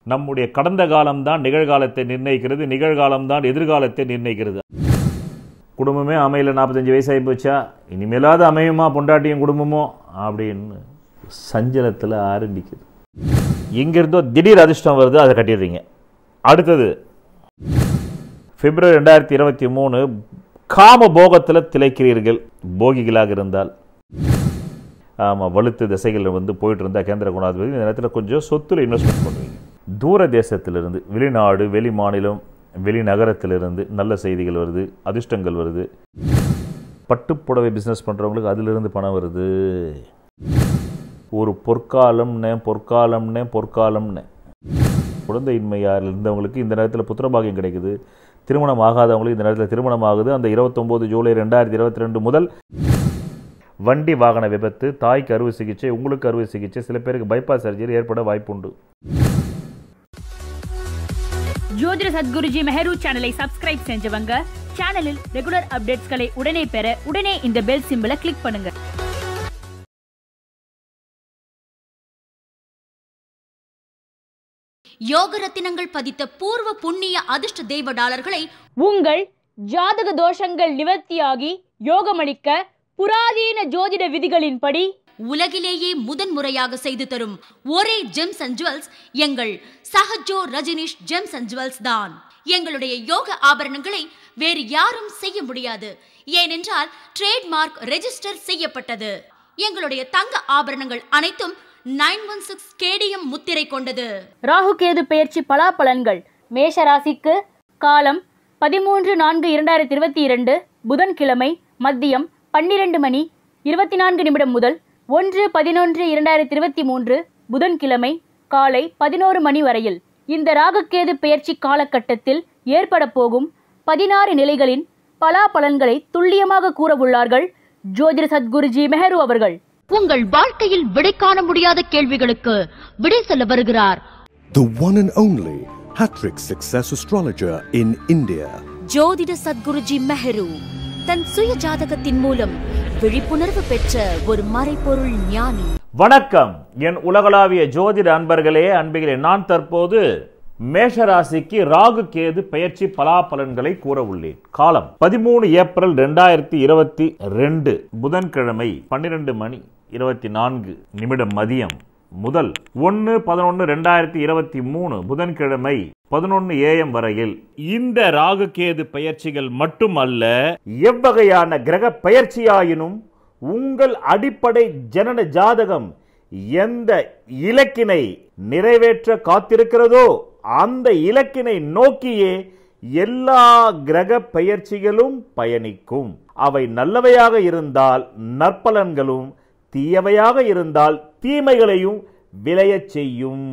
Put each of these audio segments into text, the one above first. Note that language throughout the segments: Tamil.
நம்முடைய கடந்த காலம்தான் நிகழ்காலத்தை நிர்ணயிக்கிறது நிகழ்காலம்தான் எதிர்காலத்தை நிர்ணயிக்கிறது குடும்பமே அமையல நாற்பத்தஞ்சு வயசாகி போச்சா இனிமேலாவது அமையுமா பொண்டாட்டியும் குடும்பமோ அப்படின்னு சஞ்சலத்தில் ஆரம்பிக்குது எங்கிருந்தோ திடீர் அதிர்ஷ்டம் வருது அதை கட்டிடுறீங்க அடுத்தது பிப்ரவரி ரெண்டாயிரத்தி இருபத்தி மூணு காம போகத்தில் திளைக்கிறீர்கள் போகிகளாக இருந்தால் ஆமாம் வலுத்து திசைகள் வந்து போயிட்டு இருந்தால் கேந்திர குணாதிபதி இந்த நேரத்தில் கொஞ்சம் சொத்துல இன்வெஸ்ட்மெண்ட் பண்ணுவீங்க தூர தேசத்திலிருந்து வெளிநாடு வெளி மாநிலம் வெளிநகரத்திலிருந்து நல்ல செய்திகள் வருது அதிர்ஷ்டங்கள் வருது பட்டுப்புடவை பிஸ்னஸ் பண்ணுறவங்களுக்கு அதிலிருந்து பணம் வருது ஒரு பொற்காலம்னே பொற்காலம்னே பொற்காலம்னே குழந்தையின்மையார் இருந்தவங்களுக்கு இந்த நேரத்தில் புத்திரபாகியம் கிடைக்குது திருமணம் ஆகாதவங்களுக்கு இந்த நேரத்தில் திருமணம் ஆகுது அந்த இருபத்தொம்போது ஜூலை ரெண்டாயிரத்தி இருபத்தி ரெண்டு முதல் வண்டி வாகன விபத்து தாய்க்கு அறுவை சிகிச்சை உங்களுக்கு அறுவை சிகிச்சை சில பேருக்கு பைபாஸ் சர்ஜரி ஏற்பட வாய்ப்புண்டு ஜோதிட சத்குருஜி மெஹரு சேனலை சப்ஸ்கிரைப் செஞ்சவங்க சேனலில் ரெகுலர் அப்டேட்ஸ்களை உடனே பெற உடனே இந்த பெல் சிம்பிளை கிளிக் பண்ணுங்க யோக ரத்தினங்கள் பதித்த பூர்வ புண்ணிய அதிர்ஷ்ட தெய்வ டாலர்களை உங்கள் ஜாதக தோஷங்கள் நிவர்த்தியாகி யோகமளிக்க புராதீன ஜோதிட விதிகளின்படி உலகிலேயே முதன்முறையாக செய்து தரும் ஒரே ஜெம்ஸ் அண்ட் ஜுவல்ஸ் எங்கள் சஹஜோ ரஜினிஷ் ஜெம்ஸ் அண்ட் ஜுவல்ஸ் தான் எங்களுடைய யோக ஆபரணங்களை வேறு யாரும் செய்ய முடியாது ஏனென்றால் ட்ரேட்மார்க் ரெஜிஸ்டர் செய்யப்பட்டது எங்களுடைய தங்க ஆபரணங்கள் அனைத்தும் நைன் ஒன் சிக்ஸ் கேடிஎம் முத்திரை கொண்டது ராகு கேது பெயர்ச்சி பலாபலன்கள் மேஷ ராசிக்கு காலம் பதிமூன்று நான்கு இரண்டாயிரத்தி இருபத்தி இரண்டு புதன்கிழமை மதியம் பன்னிரண்டு மணி இருபத்தி நான்கு நிமிடம் முதல் ஒன்று பதினொன்று இரண்டாயிரத்தி இருபத்தி மூன்று புதன்கிழமை காலை பதினோரு மணி வரையில் இந்த ராகுகேது பெயர்ச்சி காலகட்டத்தில் ஏற்பட போகும் பதினாறு நிலைகளின் பலாபலன்களை துல்லியமாக கூறவுள்ளார்கள் ஜோதிட சத்குருஜி மெஹரு அவர்கள் உங்கள் வாழ்க்கையில் விடை காண முடியாத கேள்விகளுக்கு விடை சொல்ல வருகிறார் The one and only Hattrick Success Astrologer in India. ஜோதிட சத்குருஜி மெஹரு தன் சுய ஜாதகத்தின் மூலம் விழிப்புணர்வு பெற்ற ஒரு மறைபொருள் ஞானி வணக்கம் என் உலகளாவிய ஜோதிட அன்பர்களே அன்பிகளே நான் தற்போது மேஷராசிக்கு ராகு கேது பெயர்ச்சி பலாபலன்களை கூற உள்ளேன் காலம் பதிமூணு ஏப்ரல் ரெண்டாயிரத்தி இருபத்தி ரெண்டு புதன்கிழமை பன்னிரண்டு மணி இருபத்தி நான்கு நிமிடம் மதியம் முதல் ஒன்று பதினொன்று ரெண்டாயிரத்தி இருபத்தி மூணு புதன்கிழமை பதினொன்று ஏஎம் வரையில் இந்த ராகு கேது பெயர்ச்சிகள் மட்டுமல்ல எவ்வகையான கிரக பெயர்ச்சியாயினும் உங்கள் அடிப்படை ஜனன ஜாதகம் எந்த இலக்கினை நிறைவேற்ற காத்திருக்கிறதோ அந்த இலக்கினை நோக்கியே எல்லா கிரக பெயர்ச்சிகளும் பயணிக்கும் அவை நல்லவையாக இருந்தால் நற்பலன்களும் தீயவையாக இருந்தால் தீமைகளையும் விளையச் செய்யும்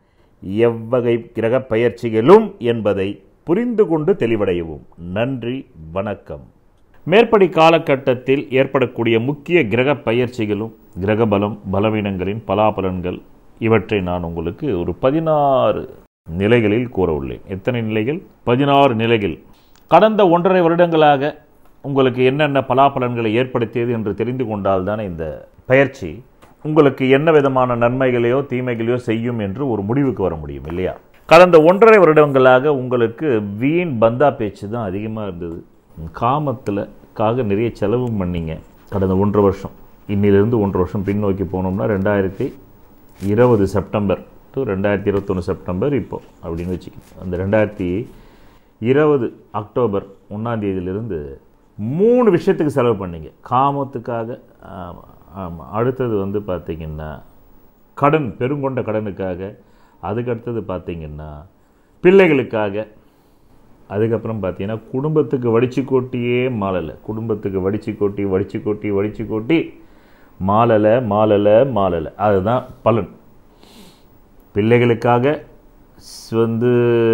எவ்வகை கிரக பெயர்ச்சிகளும் என்பதை புரிந்து கொண்டு தெளிவடையவும் நன்றி வணக்கம் மேற்படி காலகட்டத்தில் ஏற்படக்கூடிய முக்கிய கிரக பயிற்சிகளும் கிரகபலம் பலவீனங்களின் பலாபலன்கள் இவற்றை நான் உங்களுக்கு ஒரு பதினாறு நிலைகளில் கூற உள்ளேன் எத்தனை நிலைகள் பதினாறு நிலைகள் கடந்த ஒன்றரை வருடங்களாக உங்களுக்கு என்னென்ன பலாபலன்களை ஏற்படுத்தியது என்று தெரிந்து கொண்டால் தானே இந்த பயிற்சி உங்களுக்கு என்ன விதமான நன்மைகளையோ தீமைகளையோ செய்யும் என்று ஒரு முடிவுக்கு வர முடியும் இல்லையா கடந்த ஒன்றரை வருடங்களாக உங்களுக்கு வீண் பந்தா பேச்சு தான் அதிகமாக இருந்தது காமத்தில் காக நிறைய செலவும் பண்ணீங்க கடந்த ஒன்றரை வருஷம் இன்னிலிருந்து ஒன்றரை வருஷம் பின்னோக்கி போனோம்னா ரெண்டாயிரத்தி இருபது செப்டம்பர் டு ரெண்டாயிரத்தி இருபத்தொன்று செப்டம்பர் இப்போ அப்படின்னு வச்சுக்கோங்க அந்த ரெண்டாயிரத்தி இருபது அக்டோபர் ஒன்றாம் தேதியிலிருந்து மூணு விஷயத்துக்கு செலவு பண்ணீங்க காமத்துக்காக ஆமாம் ஆமாம் அடுத்தது வந்து பார்த்திங்கன்னா கடன் பெருங்கொண்ட கடனுக்காக அதுக்கடுத்தது பார்த்திங்கன்னா பிள்ளைகளுக்காக அதுக்கப்புறம் பார்த்தீங்கன்னா குடும்பத்துக்கு வடிச்சு கொட்டியே மாலலை குடும்பத்துக்கு வடிச்சு கொட்டி வடிச்சு கொட்டி வடிச்சு கொட்டி மாலலை மாலலை மாலலை அதுதான் பலன் பிள்ளைகளுக்காக ஸ் வந்து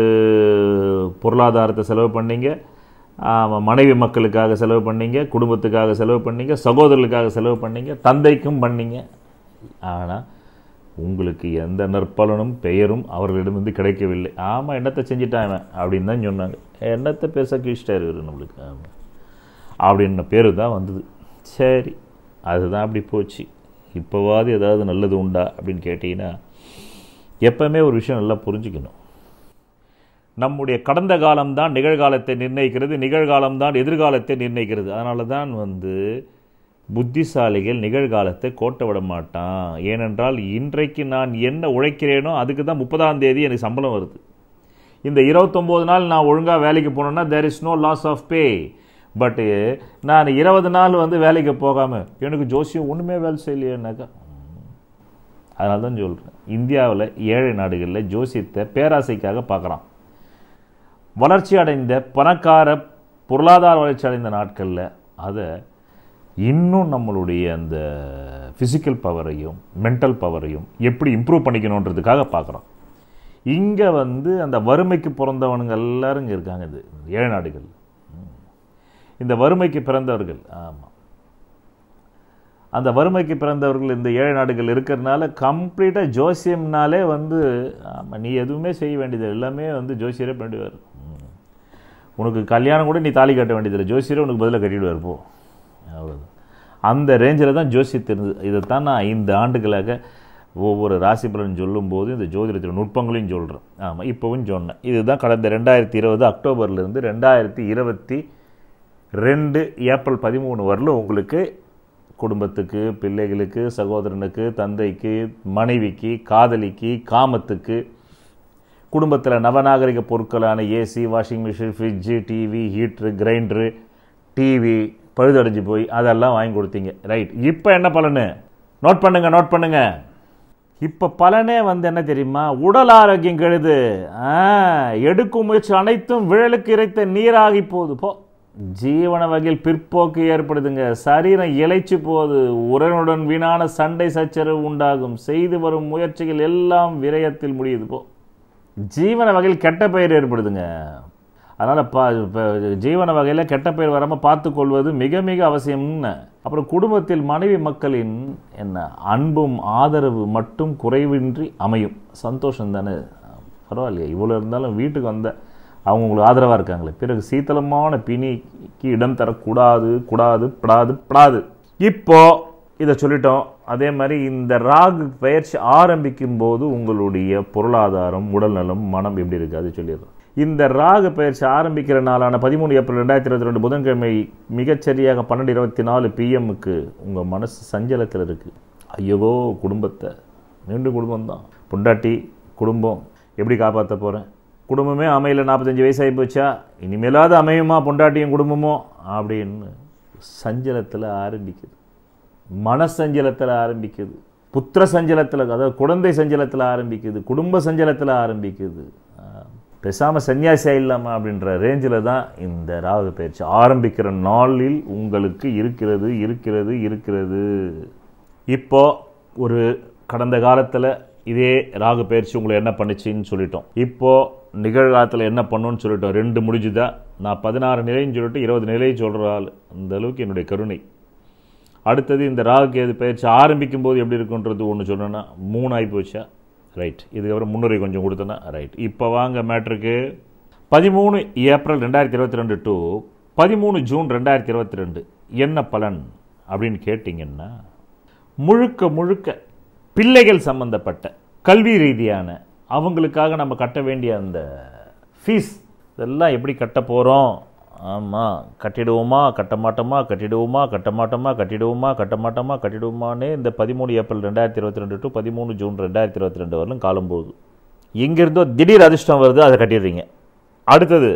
பொருளாதாரத்தை செலவு பண்ணீங்க ஆமா, மனைவி மக்களுக்காக செலவு பண்ணீங்க குடும்பத்துக்காக செலவு பண்ணீங்க சகோதரர்களுக்காக செலவு பண்ணீங்க தந்தைக்கும் பண்ணீங்க ஆனால் உங்களுக்கு எந்த நற்பலனும் பெயரும் அவர்களிடமிருந்து கிடைக்கவில்லை ஆமாம் என்னத்தை செஞ்சிட்டான் இவன் அப்படின்னு தான் சொன்னாங்க என்னத்தை பேச கிழிச்சிட்டாரு இவரு நம்மளுக்கு ஆமாம் அப்படின்ன பேர் தான் வந்தது சரி அதுதான் அப்படி போச்சு இப்போவாது ஏதாவது நல்லது உண்டா அப்படின்னு கேட்டிங்கன்னா எப்பவுமே ஒரு விஷயம் நல்லா புரிஞ்சுக்கணும் நம்முடைய கடந்த காலம்தான் நிகழ்காலத்தை நிர்ணயிக்கிறது நிகழ்காலம்தான் எதிர்காலத்தை நிர்ணயிக்கிறது அதனால தான் வந்து புத்திசாலிகள் நிகழ்காலத்தை கோட்டை விட மாட்டான் ஏனென்றால் இன்றைக்கு நான் என்ன உழைக்கிறேனோ அதுக்கு தான் முப்பதாம் தேதி எனக்கு சம்பளம் வருது இந்த இருபத்தொம்போது நாள் நான் ஒழுங்காக வேலைக்கு போனேன்னா there is no loss of pay பட்டு நான் இருபது நாள் வந்து வேலைக்கு போகாமல் எனக்கு ஜோசியம் ஒன்றுமே வேலை செய்யலையேனாக்கா அதனால தான் சொல்கிறேன் இந்தியாவில் ஏழை நாடுகளில் ஜோசியத்தை பேராசைக்காக பார்க்குறான் வளர்ச்சி அடைந்த பணக்கார பொருளாதார வளர்ச்சி அடைந்த நாட்களில் அதை இன்னும் நம்மளுடைய அந்த ஃபிசிக்கல் பவரையும் மென்டல் பவரையும் எப்படி இம்ப்ரூவ் பண்ணிக்கணுன்றதுக்காக பார்க்குறோம் இங்கே வந்து அந்த வறுமைக்கு பிறந்தவனுங்க எல்லாரும் இங்கே இருக்காங்க இது ஏழை நாடுகள் ம். இந்த வறுமைக்கு பிறந்தவர்கள் ஆமாம் அந்த வறுமைக்கு பிறந்தவர்கள் இந்த ஏழை நாடுகள் இருக்கிறதுனால கம்ப்ளீட்டாக ஜோசியம்னாலே வந்து ஆமாம் நீ எதுவுமே செய்ய வேண்டியது எல்லாமே வந்து ஜோசியரே பண்ணிடுவார் ம். உனக்கு கல்யாணம் கூட நீ தாலி கட்ட வேண்டியதில்லை ஜோசியரே உனக்கு பதிலாக கட்டிடுவார் போ அவ்வளோதான் அந்த ரேஞ்சில் தான் ஜோசியத்து இருந்தது இதைத்தான் நான் ஐந்து ஆண்டுகளாக ஒவ்வொரு ராசி பலன் சொல்லும்போது இந்த ஜோதிடத்தின் நுட்பங்களையும் சொல்கிறேன் ஆமாம் இப்போவும் சொன்னேன் இதுதான் கடந்த ரெண்டாயிரத்தி இருபது அக்டோபர்லேருந்து ரெண்டாயிரத்தி இருபத்தி ரெண்டு ஏப்ரல் பதிமூணு வரலும் உங்களுக்கு குடும்பத்துக்கு பிள்ளைகளுக்கு சகோதரனுக்கு தந்தைக்கு மனைவிக்கு காதலிக்கு காமத்துக்கு குடும்பத்தில் நவநாகரிக பொருட்களான AC washing machine fridge TV heater grinder TV பழுதடைஞ்சு போய் அதெல்லாம் வாங்கி கொடுத்தீங்க ரைட் இப்போ என்ன பலனு நோட் பண்ணுங்க நோட் பண்ணுங்க இப்போ பலனே வந்து என்ன தெரியுமா உடல் ஆரோக்கியம் கெடுது ஆ, எடுக்கும் முயற்சி அனைத்தும் விழலுக்கு இறைத்த நீராகி போகுது போ ஜீவன வகையில் பிற்போக்கு ஏற்படுதுங்க சரீரம் இளைச்சு போகுது உடனுடன் வீணான சண்டை சச்சரவு உண்டாகும் செய்து வரும் முயற்சிகள் எல்லாம் விரயத்தில் முடியுது போ ஜீவன வகையில் கெட்ட பெயர் ஏற்படுதுங்க அதனால் பா இப்போ ஜீவன வகையில் கெட்ட பெயர் வராமல் பார்த்து கொள்வது மிக மிக அவசியம்னு அப்புறம் குடும்பத்தில் மனைவி மக்களின் என்ன அன்பும் ஆதரவு மட்டும் குறைவின்றி அமையும் சந்தோஷம் தானே பரவாயில்லையே இவ்வளோ இருந்தாலும் வீட்டுக்கு வந்த அவங்க உங்களுக்கு ஆதரவாக இருக்காங்களே பிறகு சீத்தளமான பிணிக்கு இடம் தரக்கூடாது கூடாது படாது படாது இப்போ இதை சொல்லிட்டோம் அதே மாதிரி இந்த ராகு பயிற்சி ஆரம்பிக்கும் போது உங்களுடைய பொருளாதாரம் உடல்நலம் மனம் எப்படி இருக்குது அது சொல்லிடுறோம் இந்த ராகு பயிற்சி ஆரம்பிக்கிற நாளான பதிமூணு ஏப்ரல் ரெண்டாயிரத்தி இருபத்தி ரெண்டு புதன்கிழமை மிகச்சரியாக பன்னெண்டு இருபத்தி நாலு பிஎம்முக்கு உங்கள் மனசு சஞ்சலத்தில் இருக்குது ஐயோ குடும்பத்தை மீண்டும் குடும்பம்தான் பொண்டாட்டி குடும்பம் எப்படி காப்பாற்ற போகிறேன் குடும்பமே அமையல நாற்பத்தஞ்சு வயசாகி போச்சா இனிமேலாவது அமையுமா பொண்டாட்டியும் குடும்பமோ அப்படின்னு சஞ்சலத்தில் ஆரம்பிக்குது மனசஞ்சலத்தில் ஆரம்பிக்குது புத்திர சஞ்சலத்தில் அதாவது குழந்தை சஞ்சலத்தில் ஆரம்பிக்குது குடும்ப சஞ்சலத்தில் ஆரம்பிக்குது ஆஹ், பேசாம சன்னியாசி ஆயிடலாமா அப்படின்ற ரேஞ்சில் தான் இந்த ராகு பயிற்சி ஆரம்பிக்கிற நாளில் உங்களுக்கு இருக்கிறது இருக்கிறது இருக்கிறது இப்போ ஒரு கடந்த காலத்தில் இதே ராகு பயிற்சி உங்களை என்ன பண்ணுச்சுன்னு சொல்லிட்டோம் இப்போ நிகழ்காலத்தில் என்ன பண்ணுன்னு சொல்லிட்டோம் ரெண்டு முடிஞ்சுதா நான் பதினாறு நிலைன்னு சொல்லிட்டு இருபது நிலையை சொல்கிற ஆள் அந்த அளவுக்கு என்னுடைய கருணை அடுத்தது இந்த ராகு கேது பயிற்சி ஆரம்பிக்கும் போது எப்படி இருக்குன்றது ஒன்று சொன்னேன்னா மூணு ஆகி போச்சா ரைட் இதுக்கப்புறம் முன்னுரை கொஞ்சம் கொடுத்தேன்னா ரைட் இப்போ வாங்க மேட்ருக்கு பதிமூணு ஏப்ரல் ரெண்டாயிரத்தி இருபத்தி ரெண்டு டு பதிமூணு ஜூன் ரெண்டாயிரத்தி இருபத்தி ரெண்டு என்ன பலன் அப்படின்னு கேட்டிங்கன்னா முழுக்க முழுக்க பிள்ளைகள் சம்பந்தப்பட்ட கல்வி ரீதியான அவங்களுக்காக நம்ம கட்ட வேண்டிய அந்த ஃபீஸ் இதெல்லாம் எப்படி கட்ட போகிறோம் ஆமாம் கட்டிடுவோமா கட்ட மாட்டோமா கட்டிடுவோமா கட்ட மாட்டோமா கட்டிடுவோமா கட்ட மாட்டோமா கட்டிடுவோமான்னு இந்த பதிமூணு ஏப்ரல் ரெண்டாயிரத்தி இருபத்தி ரெண்டு டு பதிமூணு ஜூன் ரெண்டாயிரத்தி இருபத்தி ரெண்டு வரலும் காலம் போகுது எங்கேருந்தோ திடீர் அதிர்ஷ்டம் வருது அதை கட்டிடுறீங்க அடுத்தது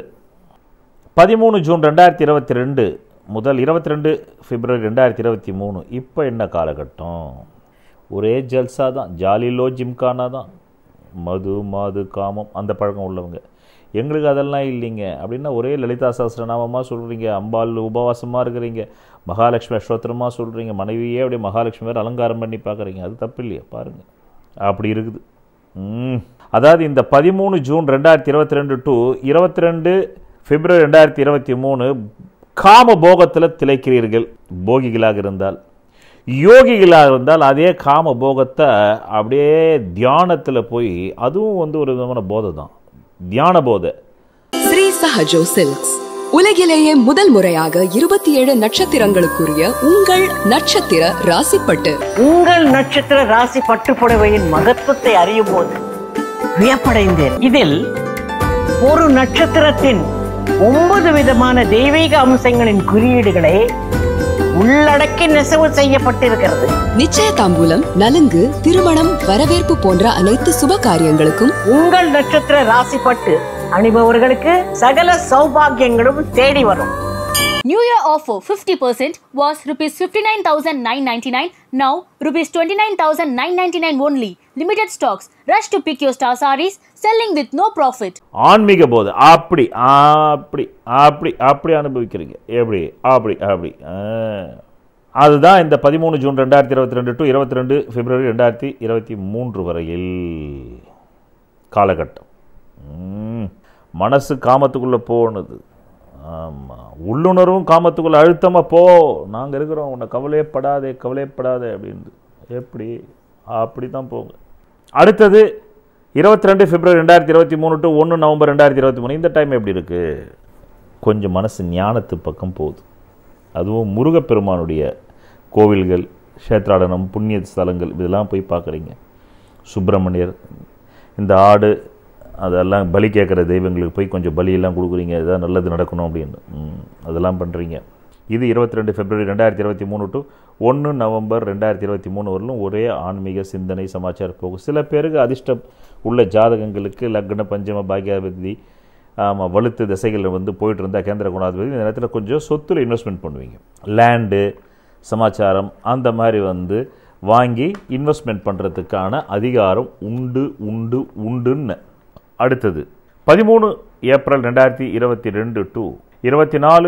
பதிமூணு ஜூன் ரெண்டாயிரத்தி இருபத்தி ரெண்டு முதல் இருபத்தி ரெண்டு பிப்ரவரி ரெண்டாயிரத்தி இருபத்தி மூணு இப்போ என்ன காலகட்டம் ஒரே ஜல்சா தான் ஜாலிலோ ஜிம்கானா தான் மது மாது காமம் அந்த பழக்கம் உள்ளவங்க எங்களுக்கு அதெல்லாம் இல்லைங்க அப்படின்னா ஒரே லலிதா சஹஸ்ரநாமமாக சொல்கிறீங்க அம்பாள் உபவாசமாக இருக்கிறீங்க மகாலட்சுமி அஸ்வத்திரமாக சொல்கிறீங்க மனைவியே அப்படியே மகாலட்சுமி வேறு அலங்காரம் பண்ணி பார்க்குறீங்க அது தப்பு இல்லையா பாருங்கள் அப்படி இருக்குது ம். அதாவது இந்த பதிமூணு ஜூன் ரெண்டாயிரத்தி இருபத்தி ரெண்டு டு இருபத்தி ரெண்டு பிப்ரவரி ரெண்டாயிரத்தி இருபத்தி மூணு காம போகத்தில் திளைக்கிறீர்கள் போகிகளாக இருந்தால் யோகிகளாக இருந்தால் அதே காம போகத்தை அப்படியே தியானத்தில் போய் அதுவும் வந்து ஒரு விதமான போதை தான் தியான போதை ஸ்ரீ சஹஜோ சில்க்ஸ் உலகிலேயே முதல் முறையாக இருபத்தி ஏழு நட்சத்திரங்களுக்குரிய உங்கள் நட்சத்திர ராசிப்பட்டு உங்கள் நட்சத்திர ராசி பட்டு புடவையின் மகத்துவத்தை அறியும் போது வியப்படைந்தேன் இதில் ஒரு நட்சத்திரத்தின் ஒன்பது விதமான தெய்வீக அம்சங்களின் குறியீடுகளை உள்ளடக்கி நெசவு செய்யப்பட்டிருக்கிறது நிச்சய தாம்பூலம் நலுங்கு திருமணம் வரவேற்பு போன்ற அனைத்து சுப காரியங்களுக்கும் உங்கள் நட்சத்திர ராசிப்பட்டு அணிபவர்களுக்கு சகல சௌபாகியங்களும் தேடி வரும் New Year offer 50% was rupees 59,999. Now rupees 29,999 only. Limited stocks. Rush to pick your star sarees. Selling with no profit. ஆன்மீக போது அப்படி அப்படி அப்படி அப்படி அனுபவிக்கிறீங்க எப்படி அப்படி அப்படி ஆ. அதுதான் இந்த பதிமூணு ஜூன் ரெண்டாயிரத்தி இருபத்தி ரெண்டு டு இருபத்தி ரெண்டு பிப்ரவரி ரெண்டாயிரத்தி இருபத்தி மூன்று வரையில் காலகட்டம் ம். மனசு காமத்துக்குள்ளே போனது ஆமாம் உள்ளுணர்வும் காமத்துக்குள்ளே அழுத்தமாக போ நாங்கள் இருக்கிறோம் உன்னை கவலையப்படாதே கவலையப்படாதே அப்படின்னு எப்படி அப்படி தான் போங்க அடுத்தது இருபத்தி ரெண்டு பிப்ரவரி ரெண்டாயிரத்தி இருபத்தி மூணு டு ஒன்று நவம்பர் ரெண்டாயிரத்தி இருபத்தி மூணு இந்த டைம் எப்படி இருக்குது கொஞ்சம் மனசு ஞானத்து பக்கம் போகுது அதுவும் முருகப்பெருமானுடைய கோவில்கள் க்ஷேத்ராடனம் புண்ணிய ஸ்தலங்கள் இதெல்லாம் போய் பார்க்குறீங்க சுப்பிரமணியர் இந்த ஆடு அதெல்லாம் பலி கேட்குற தெய்வங்களுக்கு போய் கொஞ்சம் பலியெல்லாம் கொடுக்குறீங்க இதான் நல்லது நடக்கணும் அப்படின்னு ம், அதெல்லாம் பண்ணுறீங்க இது இருபத்தி ரெண்டு பிப்ரவரி ரெண்டாயிரத்தி இருபத்தி மூணு டு ஒன்று நவம்பர் ரெண்டாயிரத்தி இருபத்தி மூணு வரலும் ஒரே ஆன்மீக சிந்தனை சமாச்சாரம் போகும் சில பேருக்கு அதிர்ஷ்டம் உள்ள ஜாதகங்களுக்கு லக்ன பஞ்சம பாக்யாபதி ஆமாம் வலுத்து திசைகள் வந்து போயிட்டு இருந்தால் கேந்திர குணாதிபதி இந்த நேரத்தில் கொஞ்சம் சொத்துல இன்வெஸ்ட்மெண்ட் பண்ணுவீங்க லேண்டு சமாச்சாரம் அந்த மாதிரி வந்து வாங்கி இன்வெஸ்ட்மெண்ட் பண்ணுறதுக்கான அதிகாரம் உண்டு உண்டு உண்டுன்னு அடுத்தது பதிமூணு ஏப்ரல் ரெண்டாயிரத்தி இருபத்தி ரெண்டு டு இருபத்தி நாலு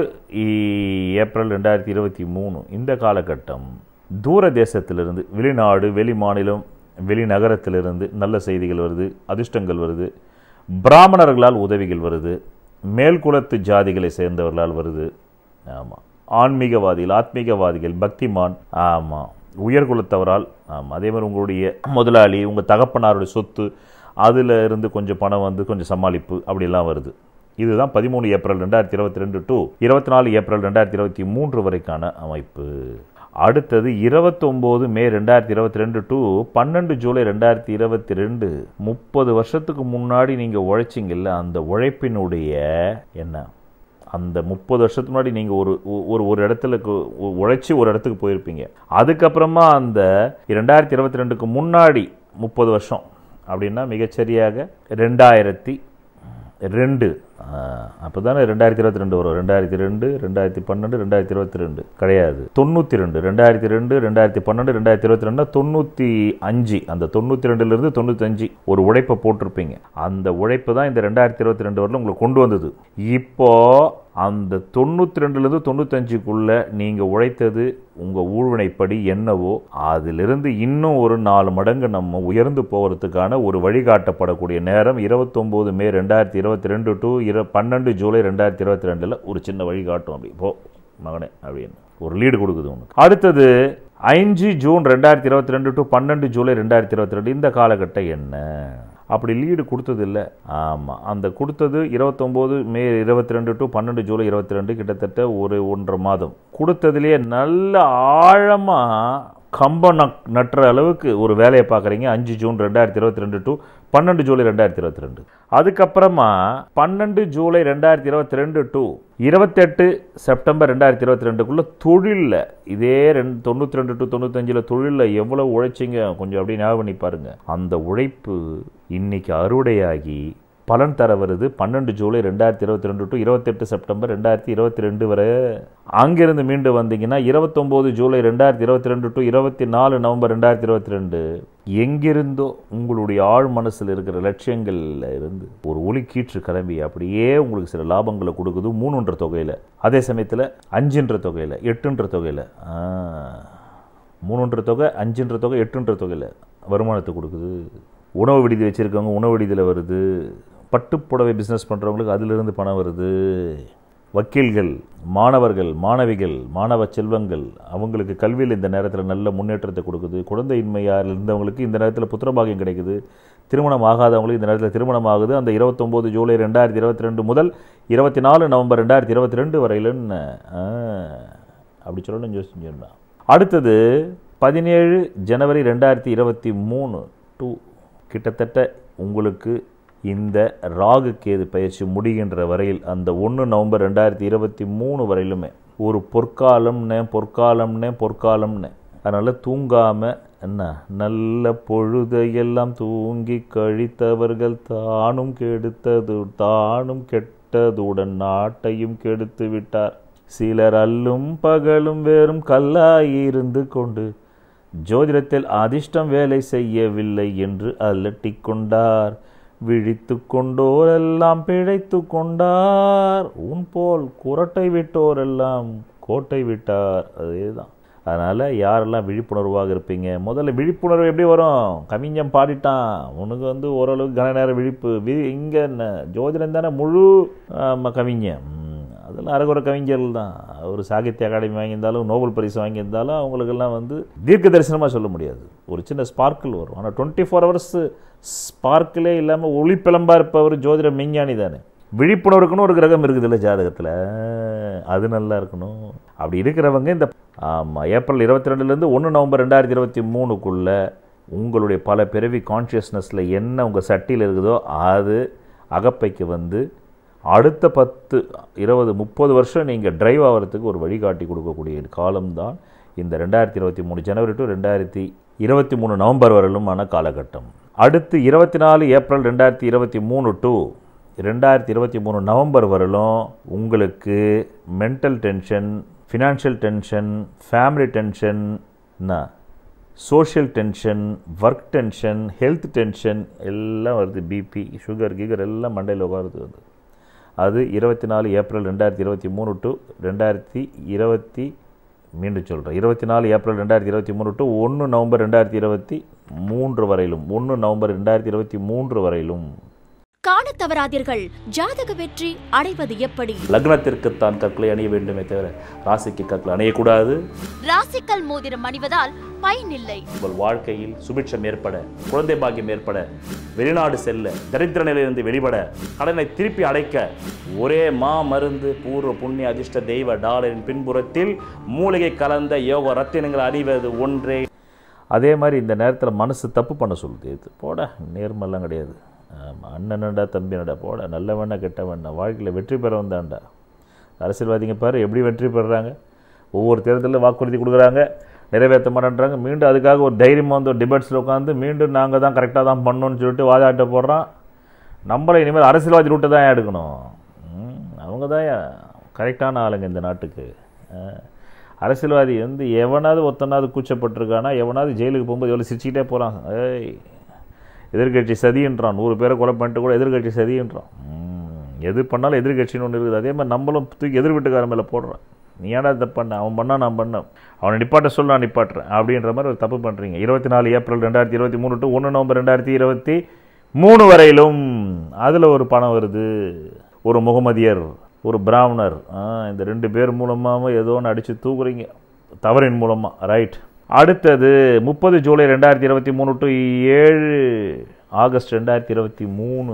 ஏப்ரல் ரெண்டாயிரத்தி இருபத்தி மூணு இந்த காலகட்டம் தூர தேசத்திலிருந்து வெளிநாடு வெளி மாநிலம் வெளிநகரத்திலிருந்து நல்ல செய்திகள் வருது அதிர்ஷ்டங்கள் வருது பிராமணர்களால் உதவிகள் வருது மேல்குலத்து ஜாதிகளை சேர்ந்தவர்களால் வருது ஆமாம் ஆன்மீகவாதிகள் ஆத்மீகவாதிகள் பக்திமான் ஆமாம் உயர்குலத்தவரால் ஆமாம் அதே மாதிரி உங்களுடைய முதலாளி உங்கள் தகப்பனாருடைய சொத்து அதில் இருந்து கொஞ்சம் பணம் வந்து கொஞ்சம் சமாளிப்பு அப்படிலாம் வருது இதுதான் பதிமூணு ஏப்ரல் ரெண்டாயிரத்தி இருபத்தி ரெண்டு டு இருபத்தி நாலு ஏப்ரல் ரெண்டாயிரத்தி இருபத்தி மூன்று வரைக்கான அமைப்பு அடுத்தது இருபத்தொம்போது மே ரெண்டாயிரத்தி இருபத்தி ரெண்டு டு பன்னெண்டு ஜூலை ரெண்டாயிரத்தி இருபத்தி ரெண்டு முப்பது வருஷத்துக்கு முன்னாடி நீங்கள் உழைச்சிங்கல்ல அந்த உழைப்பினுடைய என்ன அந்த முப்பது வருஷத்துக்கு முன்னாடி நீங்கள் ஒரு ஒரு ஒரு இடத்துல கு- உ- உழைச்சி ஒரு இடத்துக்கு போயிருப்பீங்க அதுக்கப்புறமா அந்த ரெண்டாயிரத்தி இருபத்தி ரெண்டுக்கு முன்னாடி முப்பது வருஷம் அப்படின்னா மிகச்சரியாக ரெண்டாயிரத்தி ரெண்டு அப்போ தானே ரெண்டாயிரத்தி இருபத்தி ரெண்டு வரும் ரெண்டாயிரத்தி ரெண்டு ரெண்டாயிரத்தி பன்னெண்டு ரெண்டாயிரத்தி இருபத்தி ரெண்டு கிடையாது தொண்ணூற்றி ரெண்டு ரெண்டாயிரத்தி ரெண்டு ரெண்டாயிரத்தி பன்னெண்டு ரெண்டாயிரத்தி இருபத்தி ரெண்டு தொண்ணூற்றி அஞ்சு அந்த தொண்ணூற்றி ரெண்டுலேருந்து தொண்ணூத்தஞ்சு ஒரு உழைப்பை போட்டிருப்பீங்க அந்த உழைப்பு தான் இந்த ரெண்டாயிரத்தி இருபத்தி ரெண்டு வரல உங்களுக்கு கொண்டு வந்தது இப்போ அந்த தொண்ணூற்றி ரெண்டுலேருந்து தொண்ணூத்தஞ்சுக்குள்ளே நீங்கள் உழைத்தது உங்கள் ஊழ்வினைப்படி என்னவோ அதிலிருந்து இன்னும் ஒரு நாலு மடங்கு நம்ம உயர்ந்து போகிறதுக்கான ஒரு வழிகாட்டப்படக்கூடிய நேரம் இருபத்தொம்போது மே ரெண்டாயிரத்தி இருபத்தி ரெண்டு டு இரு பன்னெண்டு ஜூலை ரெண்டாயிரத்தி இருபத்தி ரெண்டில் ஒரு சின்ன வழிகாட்டும் அப்படி போ மகனே அப்படின்னு ஒரு லீடு கொடுக்குது உனக்கு அடுத்தது அஞ்சு ஜூன் ரெண்டாயிரத்தி இருபத்தி ரெண்டு டு பன்னெண்டு ஜூலை ரெண்டாயிரத்தி இருபத்தி ரெண்டு இந்த காலகட்டம் என்ன அப்படி லீடு கொடுத்தது இல்லை ஆமாம் அந்த கொடுத்தது இருபத்தொம்போது மே இருபத்தி ரெண்டு டு பன்னெண்டு ஜூலை இருபத்தி ரெண்டு கிட்டத்தட்ட ஒரு ஒன்றரை மாதம் கொடுத்ததுலேயே நல்ல ஆழமாக கம்பம் நக் நட்டுற அளவுக்கு ஒரு வேலையை பார்க்குறீங்க அஞ்சு ஜூன் ரெண்டாயிரத்தி இருபத்தி ரெண்டு டு பன்னெண்டு ஜூலை ரெண்டாயிரத்தி இருபத்தி ரெண்டு அதுக்கப்புறமா பன்னெண்டு ஜூலை ரெண்டாயிரத்தி இருபத்தி ரெண்டு டு இருபத்தெட்டு செப்டம்பர் ரெண்டாயிரத்தி இருபத்தி ரெண்டுக்குள்ளே தொழிலில் இதே ரெண்டு தொண்ணூற்றி ரெண்டு டு தொண்ணூத்தஞ்சில் தொழிலில் எவ்வளோ உழைச்சிங்க கொஞ்சம் அப்படியே ஞாபகம் பண்ணி பாருங்க அந்த உழைப்பு இன்னைக்கு அறுவடையாகி பலன் தர வருது பன்னெண்டு ஜூலை ரெண்டாயிரத்தி இருபத்தி ரெண்டு டு இருபத்தெட்டு செப்டம்பர் ரெண்டாயிரத்தி இருபத்தி ரெண்டு வரை அங்கிருந்து மீண்டு வந்தீங்கன்னா இருபத்தொம்போது ஜூலை ரெண்டாயிரத்தி இருபத்தி ரெண்டு டு இருபத்தி நாலு நவம்பர் ரெண்டாயிரத்தி இருபத்தி ரெண்டு எங்கிருந்தோ உங்களுடைய ஆழ் மனசில் இருக்கிற லட்சியங்கள்ல இருந்து ஒரு ஒளி கீற்று கிளம்பி அப்படியே உங்களுக்கு சில லாபங்களை கொடுக்குது மூணுன்ற தொகையில் அதே சமயத்தில் அஞ்சுன்ற தொகையில் எட்டுன்ற தொகையில் மூணுன்ற தொகை அஞ்சுன்ற தொகை எட்டுன்ற தொகையில் வருமானத்தை கொடுக்குது உணவு விடுதி வச்சுருக்கவங்க உணவு விடுதியில் வருது பட்டுப்புடவை பிஸ்னஸ் பண்ணுறவங்களுக்கு அதிலிருந்து பணம் வருது வக்கீல்கள் மாணவர்கள் மாணவிகள் மாணவ செல்வங்கள் அவங்களுக்கு கல்வியில் இந்த நேரத்தில் நல்ல முன்னேற்றத்தை கொடுக்குது குழந்தையின்மையால் இருந்தவங்களுக்கு இந்த நேரத்தில் புத்திரபாகியம் கிடைக்குது திருமணம் ஆகாதவங்களுக்கு இந்த நேரத்தில் திருமணம் ஆகுது அந்த இருபத்தொம்போது ஜூலை ரெண்டாயிரத்தி இருபத்தி ரெண்டு முதல் இருபத்தி நாலு நவம்பர் ரெண்டாயிரத்தி இருபத்தி ரெண்டு வரையிலன்னு ஆ, அப்படி சொல்லணும்னு யோசிச்சுன்னா அடுத்தது பதினேழு ஜனவரி ரெண்டாயிரத்தி இருபத்தி மூணு டூ கிட்டத்தட்ட உங்களுக்கு இந்த ராகு கேது பயிற்சி முடிகின்ற வரையில் அந்த ஒன்று நவம்பர் ரெண்டாயிரத்தி இருபத்தி மூணு வரையிலுமே ஒரு பொற்காலம்னு பொற்காலம்னு பொற்காலம்னு அதனால் தூங்காமல் என்ன நல்ல பொழுதையெல்லாம் தூங்கி கழித்தவர்கள் தானும் கெடுத்தது தானும் கெட்டதுடன் நாட்டையும் கெடுத்து விட்டார் சிலர் அல்லும் பகலும் வெறும் கல்லாயிருந்து கொண்டு ஜோதிடத்தில் அதிர்ஷ்டம் வேலை செய்யவில்லை என்று அலட்டிக் கொண்டார் விழித்து கொண்டோரெல்லாம் பிழைத்து கொண்டார் உன் போல் குரட்டை விட்டோரெல்லாம் கோட்டை விட்டார் அதேதான் அதனால் யாரெல்லாம் விழிப்புணர்வாக இருப்பீங்க முதல்ல விழிப்புணர்வு எப்படி வரும் கவிஞன் பாடிட்டான் உனக்கு வந்து ஓரளவுக்கு கன நேர விழிப்பு வி இங்கே என்ன ஜோதிடம் தானே முழு ஆமா, கவிஞன் ம், அதெல்லாம் அரைகுறை கவிஞர்கள் தான் ஒரு சாகித்ய அகாடமி வாங்கியிருந்தாலும் நோபல் பரிசு வாங்கியிருந்தாலும் அவங்களுக்கெல்லாம் வந்து தீர்க்க தரிசனமாக சொல்ல முடியாது ஒரு சின்ன ஸ்பார்க்கிள் வரும் ஆனால் டுவெண்ட்டி ஃபோர் ஹவர்ஸ் ஸ்பார்க்கிளே இல்லாமல் ஒளிப்பிளம்பாக இருப்பவர் ஜோதிட மெஞ்ஞானி தானே விழிப்புணர்வுக்குன்னு ஒரு கிரகம் இருக்குதுல்ல ஜாதகத்தில் அது நல்லா இருக்கணும் அப்படி இருக்கிறவங்க இந்த ஆமாம் ஏப்ரல் இருபத்தி ரெண்டுலேருந்து ஒன்று நவம்பர் ரெண்டாயிரத்தி இருபத்தி மூணுக்குள்ளே உங்களுடைய பல பிறவி கான்ஷியஸ்னஸில் என்ன உங்கள் சட்டியில் இருக்குதோ அது அகப்பைக்கு வந்து அடுத்த பத்து இருபது முப்பது வருஷம் நீங்கள் டிரைவ் ஆகிறதுக்கு ஒரு வழிகாட்டி கொடுக்கக்கூடிய காலம்தான் இந்த ரெண்டாயிரத்தி இருபத்தி மூணு ஜனவரி டு ரெண்டாயிரத்தி இருபத்தி மூணு நவம்பர் வரலுமான காலகட்டம் அடுத்து இருபத்தி நாலு ஏப்ரல் ரெண்டாயிரத்தி இருபத்தி மூணு டு ரெண்டாயிரத்தி இருபத்தி மூணு நவம்பர் வரலும் உங்களுக்கு mental tension financial tension family tension என்ன social tension work tension health tension எல்லாம் வருது பிபி சுகர் கீகர் எல்லாம் மண்டையில் உட்காருது வந்து அது இருபத்தி நாலு ஏப்ரல் ரெண்டாயிரத்தி இருபத்தி மூணு டு ரெண்டாயிரத்தி இருபத்தி மீண்டும் சொல்கிறேன் இருபத்தி நாலு ஏப்ரல் ரெண்டாயிரத்தி இருபத்தி மூணு டு ஒன்று நவம்பர் ரெண்டாயிரத்தி இருபத்தி மூன்று வரையிலும் ஒன்று நவம்பர் ரெண்டாயிரத்தி இருபத்தி மூன்று வரையிலும் காணத் தவறாதீர்கள் ஜாதக வெற்றி அடைவது எப்படி லக்னத்திற்குத்தான் கற்களை அணிய வேண்டுமே தவிர ராசிக்கு கற்கள் அணியக்கூடாது ராசிக்கல் மோதிரம் அணிவதால் பயனில்லை உங்கள் வாழ்க்கையில் சுபிட்சம் ஏற்பட குழந்தை பாக்கியம் ஏற்பட வெளிநாடு செல்ல தரித்திர நிலையிலிருந்து வெளிப்பட கடனை திருப்பி அடைக்க ஒரே மா மருந்து பூர்வ புண்ணிய அதிர்ஷ்ட தெய்வ டாலரின் பின்புறத்தில் மூலிகை கலந்த யோக ரத்தினங்கள் அணிவது ஒன்றே அதே மாதிரி இந்த நேரத்தில் மனசு தப்பு பண்ண சொல்லுது இது போட நேர்மெல்லாம் கிடையாது ஆமாம் அண்ணனடா தம்பினடா போட நல்லவண்ணா கெட்டவண்ணா வாழ்க்கையில் வெற்றி பெற வந்தாண்டா அரசியல்வாதிங்க பாரு எப்படி வெற்றி பெறுறாங்க ஒவ்வொரு தேர்தலில் வாக்குறுதி கொடுக்குறாங்க நிறைவேற்ற மாட்டேன்றாங்க மீண்டும் அதுக்காக ஒரு தைரியமாக வந்து ஒரு டிபேட்ஸில் உட்காந்து மீண்டும் நாங்கள் தான் கரெக்டாக தான் பண்ணோன்னு சொல்லிட்டு வாதாட்ட போடுறான் நம்மளை இனிமேல் அரசியல்வாதி ரூட்டை தான் எடுக்கணும் ம், அவங்க தான் கரெக்டான ஆளுங்க இந்த நாட்டுக்கு ஆ. அரசியல்வாதி வந்து எவனாவது ஒருத்தனாவது கூச்சப்பட்டிருக்கானா எவனாவது ஜெயிலுக்கு போகும்போது எவ்வளோ சிரிச்சுக்கிட்டே போகிறான் ஏய் எதிர்கட்சி சதின்றான் நூறு பேரை கொலை பண்ணிட்டு கூட எதிர்கட்சி சதின்றான் ம், எது பண்ணாலும் எதிர்கட்சின்னு ஒன்று இருக்குது அதே மாதிரி நம்மளும் தூக்கி எதிர் வீட்டுக்காரன் மேலே போடுறான் நீ ஏன்டா இதை பண்ண அவன் பண்ணா நான் பண்ணேன் அவனை நிப்பாட்ட சொல்ல நான் நிப்பாட்டுறேன் அப்படின்ற மாதிரி ஒரு தப்பு பண்ணுறீங்க இருபத்தி நாலு ஏப்ரல் ரெண்டாயிரத்தி இருபத்தி மூணு டு ஒன்று நவம்பர் ரெண்டாயிரத்தி இருபத்தி மூணு வரையிலும் அதில் ஒரு பணம் வருது ஒரு முகமதியர் ஒரு பிராமணர் ஆ, இந்த ரெண்டு பேர் மூலமாக ஏதோ ஒன்று அடித்து தூக்குறீங்க தவறின் மூலமாக ரைட் அடுத்தது முப்பது ஜூலை ரெண்டாயிரத்தி இருபத்தி மூணு டு ஏழு ஆகஸ்ட் ரெண்டாயிரத்தி இருபத்தி மூணு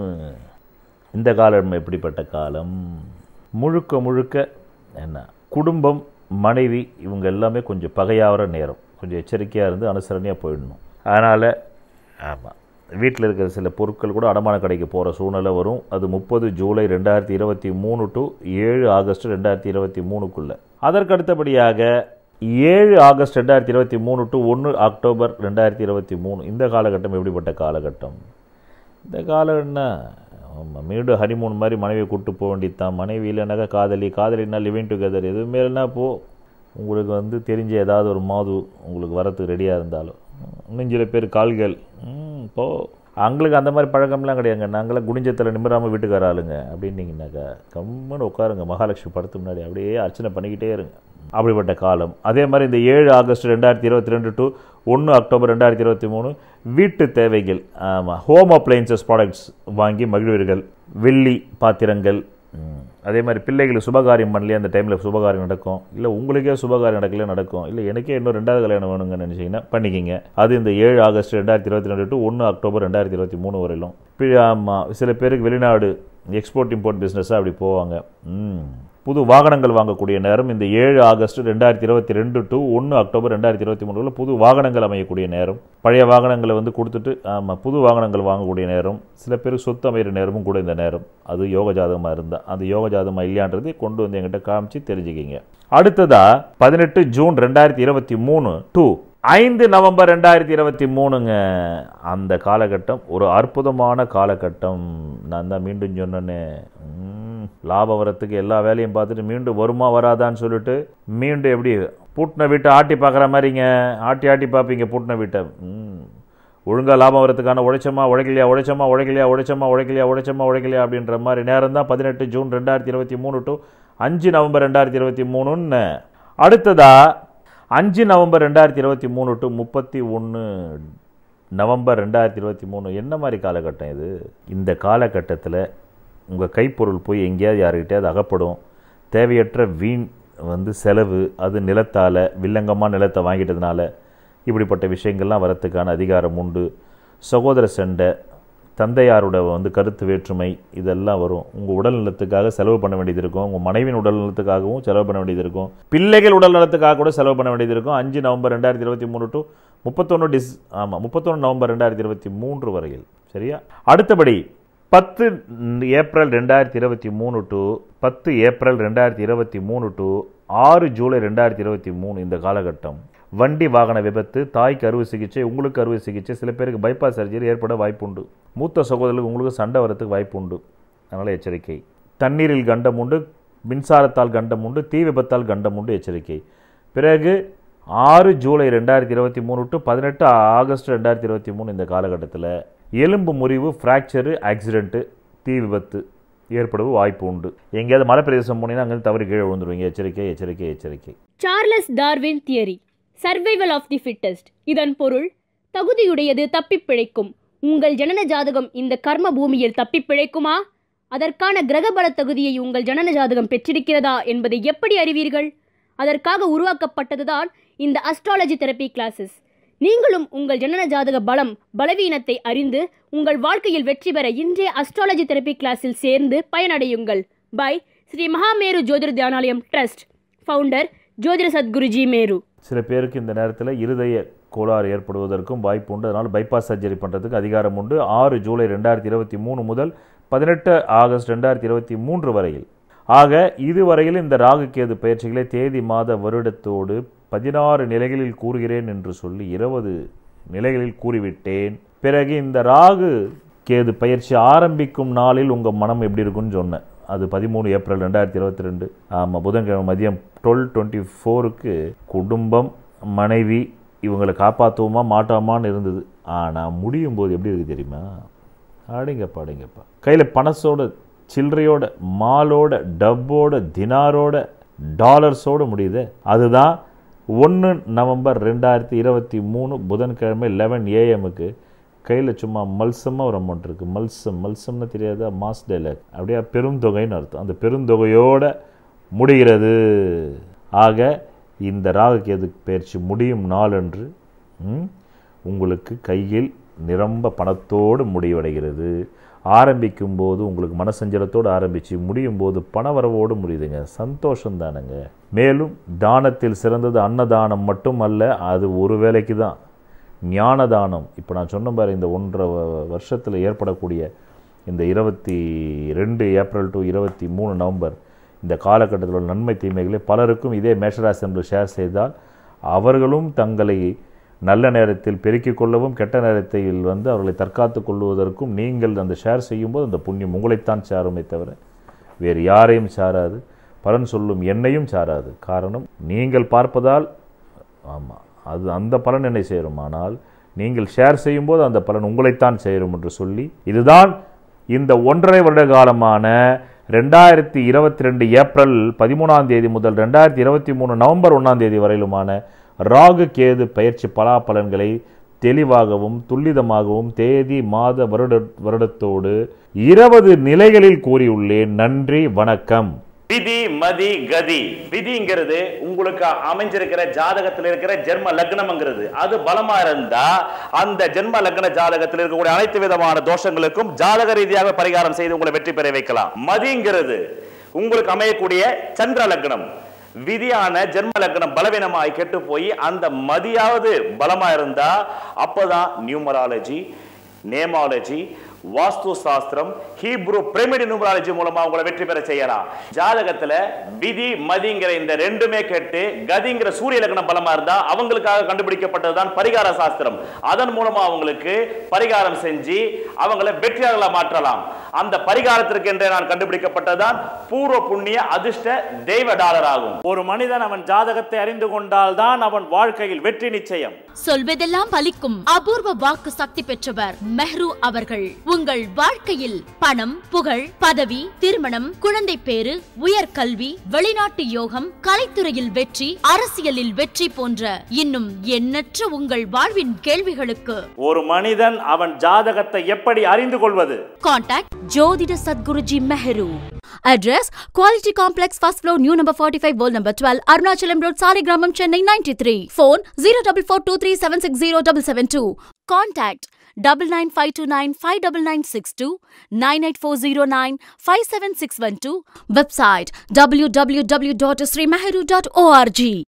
இந்த காலம் எப்படிப்பட்ட காலம் முழுக்க முழுக்க என்ன குடும்பம் மனைவி இவங்க எல்லாமே கொஞ்சம் பகையாகிற நேரம் கொஞ்சம் எச்சரிக்கையாக இருந்து அனுசரணையாக போயிடணும் அதனால் ஆமாம் வீட்டில் இருக்கிற சில பொருட்கள் கூட அடமான கடைக்கு போகிற சூழ்நிலை வரும் அது முப்பது ஜூலை ரெண்டாயிரத்தி இருபத்தி மூணு டு ஏழு ஆகஸ்ட் ரெண்டாயிரத்தி இருபத்தி மூணுக்குள்ளே அதற்கு அடுத்தபடியாக ஏழு ஆகஸ்ட் ரெண்டாயிரத்தி இருபத்தி மூணு டு ஒன்று அக்டோபர் ரெண்டாயிரத்தி இருபத்தி மூணு இந்த காலகட்டம் எப்படிப்பட்ட காலகட்டம் இந்த காலம் என்ன ஆமாம் மீண்டும் ஹனிமூன் மாதிரி மனைவியை கூப்பிட்டு போக வேண்டியது தான் மனைவி இல்லைனாக்கா காதலி காதலினா லிவிங் டுகெதர் எதுவுமே இல்லைனா போ உங்களுக்கு வந்து தெரிஞ்ச ஏதாவது ஒரு மாது உங்களுக்கு வரத்துக்கு ரெடியாக இருந்தாலும் இன்னும் சில பேர் கால்கள் ம், போ அவங்களுக்கு அந்த மாதிரி பழக்கம்லாம் கிடையாதுங்க நாங்களாம் குடிஞ்சத்தில் நிமிராமல் வீட்டுக்கார ஆளுங்க அப்படின்னீங்கன்னாக்கா கம்முன்னு உட்காருங்க மகாலட்சுமி படத்துக்கு முன்னாடி அப்படியே அர்ச்சனை பண்ணிக்கிட்டே இருங்க அப்படிப்பட்ட காலம் அதே மாதிரி இந்த ஏழு ஆகஸ்ட் ரெண்டாயிரத்தி இருபத்தி ரெண்டு டு ஒன்று அக்டோபர் ரெண்டாயிரத்தி இருபத்தி மூணு வீட்டு தேவைகள் ஆமாம் ஹோம் அப்ளையன்சஸ் ப்ராடக்ட்ஸ் வாங்கி மகிழ்வீர்கள் வெள்ளி பாத்திரங்கள் ம், அதே மாதிரி பிள்ளைகளுக்கு சுபகாரியம் பண்ணலையே அந்த டைமில் சுபகாரியம் நடக்கும் இல்லை உங்களுக்கே சுபகாரியம் நடக்கல நடக்கும் இல்லை எனக்கே இன்னும் ரெண்டாவது கல்யாணம் வேணுங்கன்னு நினச்சிங்கன்னா பண்ணிக்கிங்க அது இந்த ஏழு ஆகஸ்ட் ரெண்டாயிரத்தி இருபத்தி ரெண்டு டு ஒன்று அக்டோபர் ரெண்டாயிரத்தி இருபத்தி மூணு வரையிலும் பி- ஆமா சில பேருக்கு வெளிநாடு எக்ஸ்போர்ட் இம்போர்ட் பிஸ்னஸாக அப்படி போவாங்க ம். புது வாகனங்கள் வாங்கக்கூடிய நேரம் இந்த ஏழு ஆகஸ்ட் ரெண்டாயிரத்தி இருபத்தி ரெண்டு டு ஒன்று அக்டோபர் ரெண்டாயிரத்தி இருபத்தி மூணுல புது வாகனங்கள் அமையக்கூடிய நேரம் பழைய வாகனங்களை வந்து கொடுத்துட்டு ஆமாம் புது வாகனங்கள் வாங்கக்கூடிய நேரம் சில பேர் சொத்து அமைகிற நேரமும் கூட இந்த நேரம் அது யோக ஜாதகமாக இருந்தால் அந்த யோக ஜாதகமாக இல்லையான்றது கொண்டு வந்து எங்கிட்ட காமிச்சு தெரிஞ்சுக்கிங்க அடுத்ததா பதினெட்டு ஜூன் ரெண்டாயிரத்தி இருபத்தி மூணு டூ ஐந்து நவம்பர் ரெண்டாயிரத்தி இருபத்தி மூணுங்க அந்த காலகட்டம் ஒரு அற்புதமான காலகட்டம் நான் தான் மீண்டும் சொன்னேனே ம், லாபம் வரத்துக்கு எல்லா வேலையும் பார்த்துட்டு மீண்டும் வருமா வராதான்னு சொல்லிட்டு மீண்டும் எப்படி பூட்டின வீட்டை ஆட்டி பார்க்குற மாதிரிங்க ஆட்டி ஆட்டி பார்ப்பீங்க பூட்டின வீட்டை ம். ஒழுங்கா லாபம் வரதுக்கான உழைச்சமா உழைக்கலையா உழைச்சமா உழைக்கலையா உழைச்சமா உழைக்கலையா உழைச்சமா உழைக்கலையா அப்படின்ற மாதிரி நேரம் தான் பதினெட்டு ஜூன் ரெண்டாயிரத்தி இருபத்தி மூணு டு அஞ்சு நவம்பர் ரெண்டாயிரத்தி இருபத்தி மூணுன்னு அடுத்ததா அஞ்சு நவம்பர் ரெண்டாயிரத்தி இருபத்தி மூணு டு முப்பத்தி ஒன்று நவம்பர் ரெண்டாயிரத்தி இருபத்தி மூணு என்ன மாதிரி காலகட்டம் இது இந்த காலகட்டத்தில் உங்கள் கைப்பொருள் போய் எங்கேயாவது யாருக்கிட்டையாவது அகப்படும் தேவையற்ற வீண் வந்து செலவு அது நிலத்தால் வில்லங்கமாக நிலத்தை வாங்கிட்டதுனால இப்படிப்பட்ட விஷயங்கள்லாம் வரத்துக்கான அதிகாரம் உண்டு சகோதர சண்டை தந்தையாரோட வந்து கருத்து வேற்றுமை இதெல்லாம் வரும் உங்கள் உடல் நலத்துக்காக செலவு பண்ண வேண்டியது இருக்கும் உங்கள் மனைவியின் உடல் நலத்துக்காகவும் செலவு பண்ண வேண்டியது இருக்கும் பிள்ளைகள் உடல் நலத்துக்காக கூட செலவு பண்ண வேண்டியது இருக்கும் அஞ்சு நவம்பர் ரெண்டாயிரத்தி இருபத்தி மூணு டு முப்பத்தொன்று டிஸ் ஆமாம் முப்பத்தொன்று நவம்பர் ரெண்டாயிரத்தி இருபத்தி மூன்று வரையில் சரியா அடுத்தபடி பத்து ஏப்ரல் ரெண்டாயிரத்தி இருபத்தி மூணு டு பத்து ஏப்ரல் ரெண்டாயிரத்தி இருபத்தி மூணு டு ஆறு ஜூலை ரெண்டாயிரத்தி இருபத்தி மூணு இந்த காலகட்டம் வண்டி வாகன விபத்து தாய்க்கு அறுவை சிகிச்சை உங்களுக்கு அறுவை சிகிச்சை சில பேருக்கு பைபாஸ் சர்ஜரி ஏற்பட வாய்ப்புண்டு மூத்த சகோதரர்களுக்கு உங்களுக்கு சண்டை வரத்துக்கு வாய்ப்பு உண்டு அதனால் எச்சரிக்கை தண்ணீரில் கண்டம் உண்டு மின்சாரத்தால் கண்டம் உண்டு தீ விபத்தால் கண்டம் உண்டு எச்சரிக்கை பிறகு ஆறு ஜூலை ரெண்டாயிரத்தி இருபத்தி மூணு டு பதினெட்டு ஆகஸ்ட் ரெண்டாயிரத்தி இருபத்தி மூணு இந்த காலகட்டத்தில் எலும்பு முறிவு ஃப்ராக்சரு ஆக்சிடென்ட்டு தீ விபத்து ஏற்படவும் வாய்ப்பு உண்டு எங்கேயாவது மலை பிரதேசம் போனீங்கன்னா அங்கேருந்து தவறி கீழே விழுந்துருவீங்க எச்சரிக்கை எச்சரிக்கை எச்சரிக்கை Charles Darwin theory survival of the fittest இதன் பொருள் தகுதியுடையது தப்பிப் பிழைக்கும் உங்கள் ஜனன ஜாதகம் இந்த கர்ம பூமியில் தப்பிப் பிழைக்குமா அதற்கான கிரகபல தகுதியை உங்கள் ஜனன ஜாதகம் பெற்றிருக்கிறதா என்பதை எப்படி அறிவீர்கள் அதற்காக உருவாக்கப்பட்டதுதான் இந்த அஸ்ட்ராலஜி தெரப்பி கிளாஸஸ் நீங்களும் உங்கள் ஜனன ஜாதக பலம் பலவீனத்தை அறிந்து உங்கள் வாழ்க்கையில் வெற்றி பெற இன்றைய அஸ்ட்ராலஜி தெரப்பி கிளாஸில் சேர்ந்து பயனடையுங்கள் by Shri Mahameru Jyothir Dhyanalayam trust founder ஜோதிட சத்குருஜி மேரு சில பேருக்கு இந்த நேரத்தில் இருதய கோளாறு ஏற்படுவதற்கும் வாய்ப்பு உண்டு அதனால் பைபாஸ் சர்ஜரி பண்ணுறதுக்கு அதிகாரம் உண்டு ஆறு ஜூலை ரெண்டாயிரத்தி இருபத்தி மூணு முதல் பதினெட்டு ஆகஸ்ட் ரெண்டாயிரத்தி இருபத்தி மூன்று வரையில் ஆக இதுவரையில் இந்த ராகு கேது பயிற்சிகளை தேதி மாத வருடத்தோடு பதினாறு நிலைகளில் கூறுகிறேன் என்று சொல்லி இருபது நிலைகளில் கூறிவிட்டேன் பிறகு இந்த ராகு கேது பயிற்சி ஆரம்பிக்கும் நாளில் உங்கள் மனம் எப்படி இருக்குன்னு சொன்னேன் அது பதிமூணு ஏப்ரல் ரெண்டாயிரத்தி இருபத்தி ரெண்டு ஆமாம் புதன்கிழமை மதியம் டுவெல் டுவெண்ட்டி ஃபோருக்கு குடும்பம் மனைவி இவங்களை காப்பாற்றுவோமா மாட்டோமான்னு இருந்தது ஆனால் முடியும் போது எப்படி இருக்குது தெரியுமா அடிங்கப்பா அடிங்கப்பா கையில் பணசோட சில்லறையோட மாலோட டப்போட தினாரோட டாலர்ஸோட முடியுது அதுதான் ஒன்று நவம்பர் ரெண்டாயிரத்தி இருபத்தி மூணு புதன்கிழமை லெவன் ஏஎம்முக்கு கையில் சும்மா மல்சமாக ஒரு அமௌண்ட் இருக்குது மல்சம் மல்சம்னு தெரியாதா மாஸ் டைலாக் அப்படியே பெருந்தொகைன்னு அர்த்தம் அந்த பெருந்தொகையோட முடிகிறது ஆக இந்த ராகுகேது பயிற்சி முடியும் நாளன்று ம், உங்களுக்கு கையில் நிரம்ப பணத்தோடு முடிவடைகிறது ஆரம்பிக்கும் போது உங்களுக்கு மனசஞ்சலத்தோடு ஆரம்பித்து முடியும் போது பணவரவோடு முடியுதுங்க சந்தோஷம் தானுங்க மேலும் தானத்தில் சிறந்தது அன்னதானம் மட்டுமல்ல அது ஒரு வேலைக்கு தான் ஞான தானம் இப்போ நான் சொன்ன பாரு இந்த ஒன்றரை வருஷத்தில் ஏற்படக்கூடிய இந்த இருபத்தி ரெண்டு ஏப்ரல் டு இருபத்தி மூணு நவம்பர் இந்த காலகட்டத்தில் உள்ள நன்மை தீமைகளை பலருக்கும் இதே மேஷராசி என்று ஷேர் செய்தால் அவர்களும் தங்களை நல்ல நேரத்தில் பெருக்கிக் கொள்ளவும் கெட்ட நேரத்தில் வந்து அவர்களை தற்காத்துக் கொள்வதற்கும் நீங்கள் அந்த ஷேர் செய்யும்போது அந்த புண்ணியம் உங்களைத்தான் சாருமே தவிர வேறு யாரையும் சாராது பலன் சொல்லும் என்னையும் சாராது காரணம் நீங்கள் பார்ப்பதால் ஆமாம் அது அந்த பலன் என்னை சேரும் ஆனால் நீங்கள் ஷேர் செய்யும்போது அந்த பலன் உங்களைத்தான் சேரும் என்று சொல்லி இதுதான் இந்த ஒன்றரை வருட காலமான ரெண்டாயிரத்தி இருபத்தி ரெண்டு ஏப்ரல் பதிமூணாம் தேதி முதல் ரெண்டாயிரத்தி இருபத்தி மூணு நவம்பர் ஒன்றாம் தேதி வரையிலுமான ராகு கேது பயிற்சி பலாபலன்களை தெளிவாகவும் துல்லிதமாகவும் தேதி மாத வருட வருடத்தோடு இருபது நிலைகளில் கூறியுள்ளேன் நன்றி வணக்கம் விதி மதி கதி விதிங்கிறது உங்களுக்கு அமைஞ்சிருக்கிற ஜாதகத்தில் இருக்கிற ஜென்ம லக்னம்ங்கிறது அது பலமா இருந்தா அந்த ஜென்ம லக்ன ஜாதகத்தில் இருக்கக்கூடிய அனைத்து விதமான தோஷங்களுக்கும் ஜாதக ரீதியாக பரிகாரம் செய்து உங்களை வெற்றி பெற வைக்கலாம் மதிங்கிறது உங்களுக்கு அமையக்கூடிய சந்திர லக்னம் விதியான ஜென்ம லக்னம் பலவீனமாய் கெட்டு போய் அந்த மதியாவது பலமா இருந்தா அப்பதான் நியூமராலஜி நேமாலஜி வாஸ்து சாஸ்திரம் ஹீப்ரு பிரமிடு நியூமராலஜி மூலமா உங்களை வெற்றி பெற செய்யலாம் ஜாதகத்துல விதி மதிங்கிற இந்த ரெண்டுமே கேட்டு கதிங்கிற சூரிய லக்னம் பலமா இருந்தா அவங்களுக்காக கண்டுபிடிக்கப்பட்டதுதான் பரிகார சாஸ்திரம் அதன் மூலமா அவங்களுக்கு பரிகாரம் செஞ்சு அவங்களை வெற்றியாளர்களா மாற்றலாம் அந்த பரிகாரத்திற்கு என்றே நான் கண்டுபிடிக்கப்பட்டதுதான் பூர்வ புண்ணிய அதிர்ஷ்ட தெய்வ டாலர் ஆகும் ஒரு மனிதன் அவன் ஜாதகத்தை அறிந்து கொண்டால் தான் அவன் வாழ்க்கையில் வெற்றி நிச்சயம் சொல்வதெல்லாம் பலிக்கும் அபூர்வ வாக்கு சக்தி பெற்றவர் மெஹ்ரு அவர்கள் உங்கள் வாழ்க்கையில் பணம் புகழ் பதவி திருமணம் குழந்தை பேரு உயர்கல்வி வெளிநாட்டு யோகம் கலைத்துறையில் வெற்றி அரசியலில் வெற்றி போன்ற இன்னும் எண்ணற்ற உங்கள் வாழ்வின் கேள்விகளுக்கு ஒரு மனிதன் அவன் ஜாதகத்தை எப்படி அறிந்து கொள்வது காண்டாக்ட் ஜோதிட Sadguruji மெஹரு Address Quality Complex First Floor New Number 45 Wall Number 12 Arunachalam Road Saligramam Chennai 93 Phone 0442376072 Contact double nine five two nine five double nine six two nine eight four zero nine five seven six one two website www.srimeheru.org